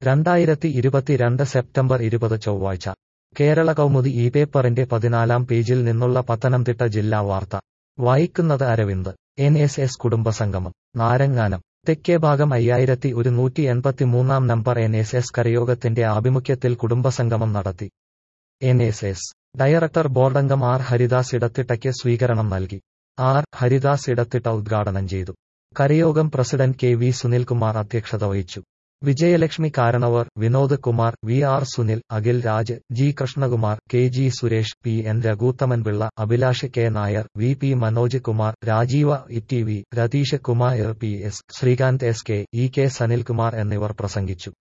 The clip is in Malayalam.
രണ്ടായിരത്തി ഇരുപത്തിരണ്ട് സെപ്റ്റംബർ ഇരുപത് ചൊവ്വാഴ്ച കേരള കൗമുദി ഈ പേപ്പറിന്റെ പതിനാലാം പേജിൽ നിന്നുള്ള പത്തനംതിട്ട ജില്ലാ വാർത്ത വായിക്കുന്നത് അരവിന്ദ് എൻ എസ് എസ് കുടുംബസംഗമം നാരങ്ങാനം തെക്കേ ഭാഗം അയ്യായിരത്തി ഒരുന്നൂറ്റി എൺപത്തിമൂന്നാം നമ്പർ എൻ എസ് എസ് കരയോഗത്തിന്റെ ആഭിമുഖ്യത്തിൽ കുടുംബസംഗമം നടത്തി എൻ എസ് എസ് ഡയറക്ടർ ബോർഡംഗം ആർ ഹരിദാസ് ഇടത്തിട്ടയ്ക്ക് സ്വീകരണം നൽകി ആർ ഹരിദാസ് ഇടത്തിട്ട ഉദ്ഘാടനം ചെയ്തു കരയോഗം പ്രസിഡന്റ് കെ വി സുനിൽകുമാർ അധ്യക്ഷത വഹിച്ചു Vijayalakshmi Karanavar Vinod Kumar V R Sunil Akhil Raj G Krishnakumar K G Suresh P N Raghuthamanpillai Abhilash K Nair V P Manoj Kumar രാജീവ E T V Ratheesh Kumar P S Sreekanth S K E K Sanilkumar എന്നിവർ പ്രസംഗിച്ചു